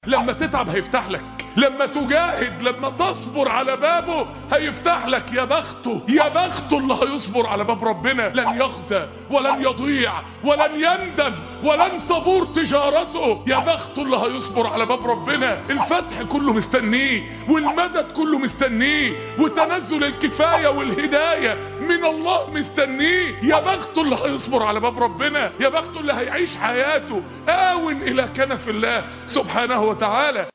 لما تتعب هيفتح لك لما تجاهد لما تصبر على بابه هيفتح لك يا بخته يا بخته اللي هيصبر على باب ربنا لن يخزى ولن يضيع ولن يندم ولن تبور تجارته يا بخته اللي هيصبر على باب ربنا الفتح كله مستنيه والمدد كله مستنيه وتنزل الكفاية والهداية من الله مستنيه يا بخته اللي هيصبر على باب ربنا يا بخته اللي هيعيش حياته آون إلى كنف الله سبحانه وتعالى